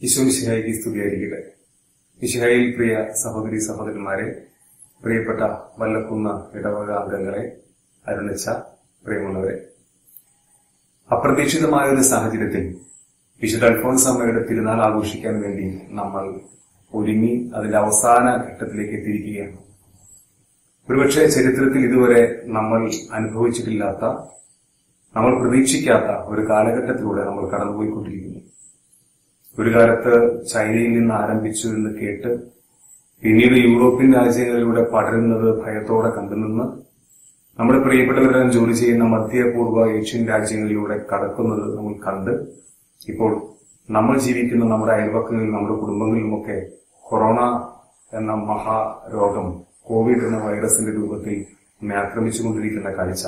ഈശോ മിശിഹായിക്ക് സ്തുതിയായിരിക്കട്ടെ മിശിഹായിൽ പ്രിയ സഹോദരി സഹോദരന്മാരെ പ്രിയപ്പെട്ട വല്ലക്കുന്ന ഇടവക അംഗങ്ങളെ അരുണിച്ച പ്രിയമുള്ളവരെ അപ്രതീക്ഷിതമായ ഒരു സാഹചര്യത്തിൽ വിശുദ്ധ അൽഫോൻസ് അമ്മയുടെ തിരുനാൾ ആഘോഷിക്കാൻ വേണ്ടി നമ്മൾ ഒരുങ്ങി അതിന്റെ അവസാന ഘട്ടത്തിലേക്ക് എത്തിയിരിക്കുകയാണ് ഒരുപക്ഷെ ചരിത്രത്തിൽ ഇതുവരെ നമ്മൾ അനുഭവിച്ചിട്ടില്ലാത്ത നമ്മൾ പ്രതീക്ഷിക്കാത്ത ഒരു കാലഘട്ടത്തിലൂടെ നമ്മൾ കടന്നുപോയിക്കൊണ്ടിരിക്കുന്നു ഒരു കാലത്ത് ചൈനയിൽ നിന്ന് ആരംഭിച്ചു എന്ന് കേട്ട് പിന്നീട് യൂറോപ്യൻ രാജ്യങ്ങളിലൂടെ പടരുന്നത് ഭയത്തോടെ കണ്ടുനിന്ന് നമ്മുടെ പ്രിയപ്പെട്ടവരെല്ലാം ജോലി ചെയ്യുന്ന മധ്യപൂർവ്വ ഏഷ്യൻ രാജ്യങ്ങളിലൂടെ കടക്കുന്നത് നമ്മൾ കണ്ട് ഇപ്പോൾ നമ്മൾ ജീവിക്കുന്ന നമ്മുടെ അയൽപക്കങ്ങളിലും നമ്മുടെ കുടുംബങ്ങളിലുമൊക്കെ കൊറോണ എന്ന മഹാരോഗം കോവിഡ് എന്ന വൈറസിന്റെ രൂപത്തിൽ നമ്മെ ആക്രമിച്ചുകൊണ്ടിരിക്കുന്ന കാഴ്ച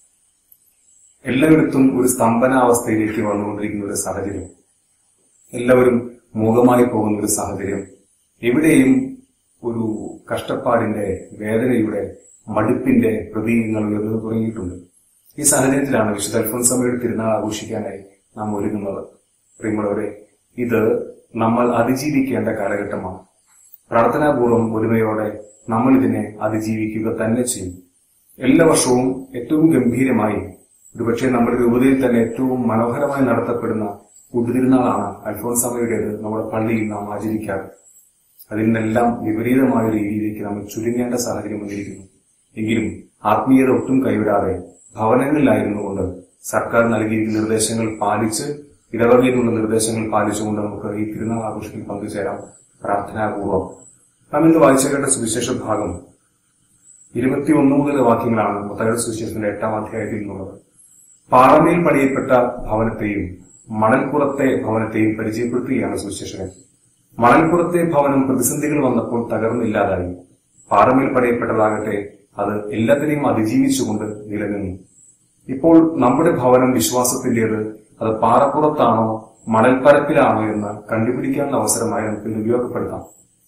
എല്ലായിടത്തും ഒരു സ്തംഭനാവസ്ഥയിലേക്ക് വന്നുകൊണ്ടിരിക്കുന്ന ഒരു സാഹചര്യം എല്ലാവരും മൂകമായി പോകുന്ന ഒരു സാഹചര്യം എവിടെയും ഒരു കഷ്ടപ്പാടിന്റെ വേദനയുടെ മടുപ്പിന്റെ പ്രതീകങ്ങൾ ഉയർന്നു തുടങ്ങിയിട്ടുണ്ട് ഈ സാഹചര്യത്തിലാണ് വിശുദ്ധ അൽഫോൻസമ്മയുടെ തിരുനാൾ ആഘോഷിക്കാനായി നാം ഒരുങ്ങുന്നത് പ്രിയമുള്ളവരെ ഇത് നമ്മൾ അതിജീവിക്കേണ്ട കാലഘട്ടമാണ് പ്രാർത്ഥനാപൂർവ്വം ഒരുമയോടെ നമ്മൾ ഇതിനെ അതിജീവിക്കുക തന്നെ ചെയ്യും എല്ലാ വർഷവും ഏറ്റവും ഗംഭീരമായി ഒരുപക്ഷെ നമ്മുടെ രൂപതയിൽ തന്നെ ഏറ്റവും മനോഹരമായി നടത്തപ്പെടുന്ന കുടിതിരുന്നാളാണ് അൽഫോൻസാമയുടേത് നമ്മുടെ പള്ളിയിൽ നാം ആചരിക്കാറ് അതിൽ നിന്നെല്ലാം വിപരീതമായ ഒരു രീതിയിലേക്ക് നമ്മൾ ചുരുങ്ങേണ്ട സാഹചര്യം വന്നിരിക്കുന്നു എങ്കിലും ആത്മീയത ഒട്ടും കൈവിടാതെ ഭവനങ്ങളിലായിരുന്നു കൊണ്ട് സർക്കാർ നൽകിയിരിക്കുന്ന നിർദ്ദേശങ്ങൾ പാലിച്ച് ഇടവകയിൽ നിന്നുള്ള നിർദ്ദേശങ്ങൾ പാലിച്ചുകൊണ്ട് നമുക്ക് ഈ തിരുനാൾ ആഘോഷത്തിൽ പങ്കുചേരാം പ്രാർത്ഥനാപൂർവം നാം ഇന്ന് വായിച്ച കേട്ട സുവിശേഷ ഭാഗം ഇരുപത്തിയൊന്ന് മുതൽ വാക്യങ്ങളാണ് മുത്തയുടെ സുവിശേഷത്തിന്റെ എട്ടാം അധ്യായത്തിൽ നിന്നുള്ളത് പാറമേൽ പണിയപ്പെട്ട ഭവനത്തെയും മണൽപ്പുറത്തെ ഭവനത്തെയും പരിചയപ്പെടുത്തുകയാണ് സുവിശേഷകൻ മണൽപ്പുറത്തെ ഭവനം പ്രതിസന്ധികൾ വന്നപ്പോൾ തകർന്നില്ലാതായി പാറമേൽ പണിയപ്പെട്ടതാകട്ടെ അത് എല്ലാത്തിനെയും അതിജീവിച്ചുകൊണ്ട് നിലനിന്നു ഇപ്പോൾ നമ്മുടെ ഭവനം വിശ്വാസത്തിന്റേത് അത് പാറപ്പുറത്താണോ മണൽപ്പരപ്പിലാണോ എന്ന് കണ്ടുപിടിക്കാനുള്ള അവസരമായി നമുക്ക് ഇത് ഉപയോഗപ്പെടുത്താം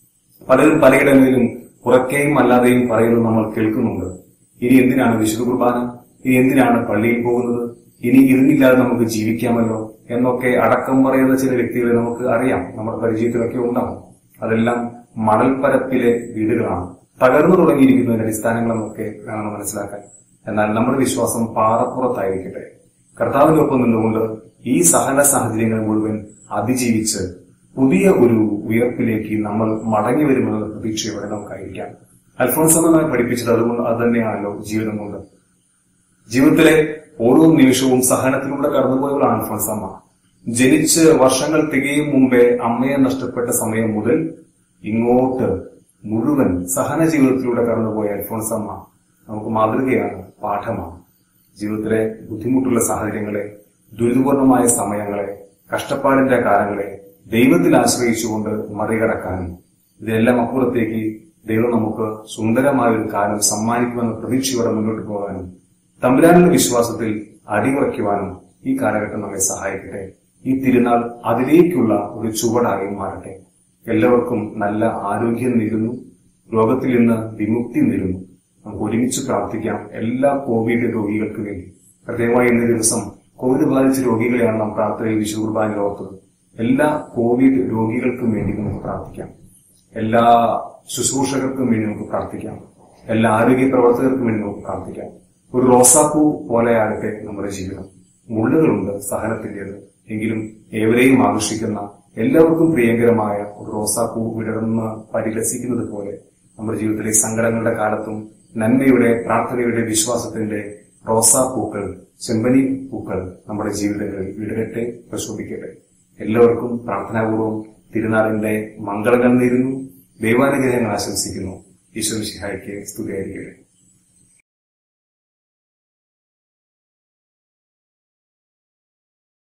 പലരും പലയിടങ്ങളിലും ഉറക്കെയും അല്ലാതെയും പറയുന്നത് നമ്മൾ കേൾക്കുന്നുണ്ട് ഇനി എന്തിനാണ് വിശുദ്ധ കുർബാന ഇനി എന്തിനാണ് പള്ളിയിൽ പോകുന്നത് ഇനി ഇതിനില്ലാതെ നമുക്ക് ജീവിക്കാമല്ലോ എന്നൊക്കെ അടക്കം പറയുന്ന ചില വ്യക്തികളെ നമുക്ക് അറിയാം നമ്മുടെ പരിചയത്തിലൊക്കെ ഉണ്ടാകും അതെല്ലാം മണൽപ്പരപ്പിലെ വീടുകളാണ് തകർന്നു തുടങ്ങിയിരിക്കുന്നതിന്റെ അടിസ്ഥാനങ്ങളെന്നൊക്കെ വേണം മനസ്സിലാക്കാൻ എന്നാൽ നമ്മുടെ വിശ്വാസം പാറപ്പുറത്തായിരിക്കട്ടെ കർത്താവിനൊപ്പം നിന്നുകൊണ്ട് ഈ സഹന സാഹചര്യങ്ങൾ മുഴുവൻ അതിജീവിച്ച് പുതിയ ഒരു ഉയർപ്പിലേക്ക് നമ്മൾ മടങ്ങി വരുമെന്ന പ്രതീക്ഷയോടെ നമുക്കായിരിക്കാം അൽഫോൺസമ്മ പഠിപ്പിച്ചത് അതുകൊണ്ട് അത് തന്നെയാണല്ലോ ജീവിതം കൊണ്ട് ജീവിതത്തിലെ ഓരോ നിമിഷവും സഹനത്തിലൂടെ കടന്നുപോയവളാണ് അൽഫോൺസമ്മ ജനിച്ച് വർഷങ്ങൾ തികയും മുമ്പേ അമ്മയെ നഷ്ടപ്പെട്ട സമയം മുതൽ ഇങ്ങോട്ട് മുഴുവൻ സഹന ജീവിതത്തിലൂടെ കടന്നുപോയ അൽഫോൺസമ്മ നമുക്ക് മാതൃകയാണ് പാഠമാണ് ജീവിതത്തിലെ ബുദ്ധിമുട്ടുള്ള സാഹചര്യങ്ങളെ ദുരിതപൂർണമായ സമയങ്ങളെ കഷ്ടപ്പാടിന്റെ കാലങ്ങളെ ദൈവത്തിൽ ആശ്രയിച്ചുകൊണ്ട് മറികടക്കാനും ഇതെല്ലാം അപ്പുറത്തേക്ക് ദൈവം നമുക്ക് സുന്ദരമായ ഒരു കാലം സമ്മാനിക്കുമെന്ന പ്രതീക്ഷയോടെ മുന്നോട്ട് പോകാനും തമ്പുരാനുള്ള വിശ്വാസത്തിൽ അടിയുറയ്ക്കുവാനും ഈ കാലഘട്ടം നമ്മെ സഹായിക്കട്ടെ ഈ തിരുനാൾ അതിലേക്കുള്ള ഒരു ചുവടായി മാറട്ടെ എല്ലാവർക്കും നല്ല ആരോഗ്യം നേരുന്നു രോഗത്തിൽ നിന്ന് വിമുക്തി നേരുന്നു നമുക്ക് ഒരുമിച്ച് പ്രാർത്ഥിക്കാം എല്ലാ കോവിഡ് രോഗികൾക്ക് വേണ്ടി പ്രത്യേകമായി ഇന്ന ദിവസം കോവിഡ് ബാധിച്ച രോഗികളെയാണ് നാം പ്രാർത്ഥനയിൽ വിശുദ്ധ കുർബാനയിൽ ഓർത്തത് എല്ലാ കോവിഡ് രോഗികൾക്കും വേണ്ടി നമുക്ക് പ്രാർത്ഥിക്കാം എല്ലാ ശുശ്രൂഷകർക്കും വേണ്ടി നമുക്ക് പ്രാർത്ഥിക്കാം എല്ലാ ആരോഗ്യ പ്രവർത്തകർക്കും വേണ്ടി നമുക്ക് പ്രാർത്ഥിക്കാം ഒരു റോസാപ്പൂ പോലെയാകട്ടെ നമ്മുടെ ജീവിതം മുള്ളുകളുണ്ട് സഹനത്തിന്റേത് എങ്കിലും ഏവരെയും ആകർഷിക്കുന്ന എല്ലാവർക്കും പ്രിയങ്കരമായ ഒരു റോസാപ്പൂ വിടർന്ന് പരിലസിക്കുന്നത് പോലെ നമ്മുടെ ജീവിതത്തിലെ സങ്കടങ്ങളുടെ കാലത്തും നന്മയുടെ പ്രാർത്ഥനയുടെ വിശ്വാസത്തിന്റെ റോസാപ്പൂക്കൾ ചെമ്പനി പൂക്കൾ നമ്മുടെ ജീവിതങ്ങളിൽ വിടരട്ടെ പ്രശോഭിക്കട്ടെ എല്ലാവർക്കും പ്രാർത്ഥനാപൂർവ്വം തിരുനാളിന്റെ മംഗളങ്ങൾ നേരുന്നു ദൈവാനുഗ്രഹങ്ങൾ ആശംസിക്കുന്നു ഈശ്വര ശിഹായിക്ക് സ്തുതിയായിരിക്കട്ടെ